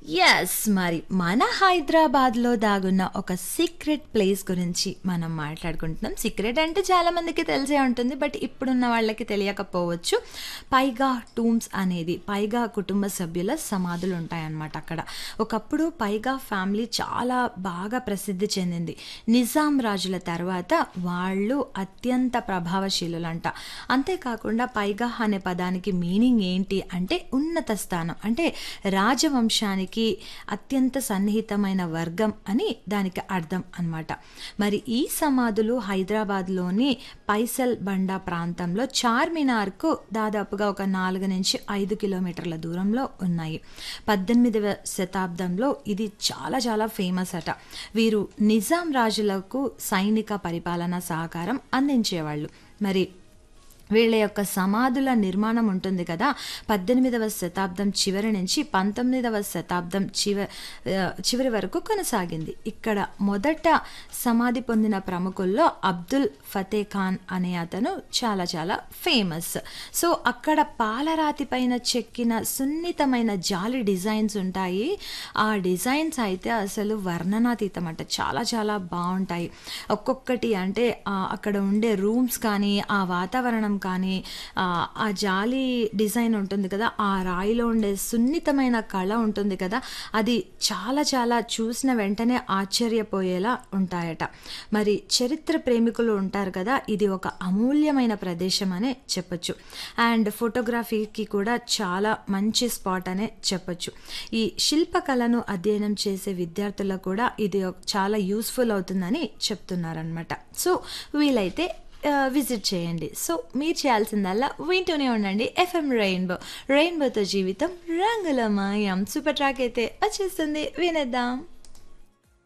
yes మరి మన హైదరాబాద్లో దాగున్న ఒక సీక్రెట్ ప్లేస్ గురించి మనం మాట్లాడుకుంటున్నాం సీక్రెట్ అంటే చాలా మందికి తెలిసే ఉంటుంది బట్ ఇప్పుడున్న వాళ్ళకి తెలియకపోవచ్చు పైగా టూమ్స్ అనేది పైగా కుటుంబ సభ్యుల సమాధులు ఉంటాయన్నమాట అక్కడ ఒకప్పుడు పైగా ఫ్యామిలీ చాలా బాగా ప్రసిద్ధి చెందింది నిజాం రాజుల తర్వాత వాళ్ళు అత్యంత ప్రభావశీలులంట అంతేకాకుండా పైగా అనే పదానికి మీనింగ్ ఏంటి అంటే ఉన్నత స్థానం అంటే రాజవంశానికి అత్యంత సన్నిహితమైన వర్గం అని దానికి అర్థం అన్నమాట మరి ఈ సమాధులు హైదరాబాద్లోని పైసల్ బండా ప్రాంతంలో చార్మినార్కు దాదాపుగా ఒక నాలుగు నుంచి ఐదు కిలోమీటర్ల దూరంలో ఉన్నాయి పద్దెనిమిదవ శతాబ్దంలో ఇది చాలా చాలా ఫేమస్ అట వీరు నిజాం రాజులకు సైనిక పరిపాలన సహకారం అందించేవాళ్ళు మరి వీళ్ళ యొక్క సమాధుల నిర్మాణం ఉంటుంది కదా పద్దెనిమిదవ శతాబ్దం చివరి నుంచి పంతొమ్మిదవ శతాబ్దం చివ ఆ, చివరి వరకు కొనసాగింది ఇక్కడ మొదట సమాధి పొందిన ప్రముఖుల్లో అబ్దుల్ ఫతే ఖాన్ అనే అతను చాలా చాలా ఫేమస్ సో అక్కడ పాలరాతి పైన చెక్కిన సున్నితమైన జాలి డిజైన్స్ ఉంటాయి ఆ డిజైన్స్ అయితే అసలు వర్ణనాతీతం అంట చాలా చాలా బాగుంటాయి ఒక్కొక్కటి అంటే ఆ, అక్కడ ఉండే రూమ్స్ కానీ ఆ వాతావరణం కానీ ఆ, ఆ జాలి డిజైన్ ఉంటుంది కదా ఆ రాయిలో ఉండే సున్నితమైన కళ ఉంటుంది కదా అది చాలా చాలా చూసిన వెంటనే ఆశ్చర్యపోయేలా ఉంటాయట మరి చరిత్ర ప్రేమికులు ఉంటారు కదా ఇది ఒక అమూల్యమైన ప్రదేశం అనే చెప్పొచ్చు అండ్ ఫోటోగ్రఫీకి కూడా చాలా మంచి స్పాట్ అనే చెప్పొచ్చు ఈ శిల్పకళను అధ్యయనం చేసే విద్యార్థులకు కూడా ఇది ఒక- చాలా యూస్ఫుల్ అవుతుందని చెప్తున్నారనమాట సో వీలైతే విజిట్ చేయండి సో మీరు చేయాల్సిందల్లా వింటూనే ఉండండి ఎఫ్ఎం రెయిన్బో రెయిన్బోతో జీవితం రంగుల మాయం సూపర్ ట్రాక్ అయితే వచ్చేస్తుంది వినేద్దాం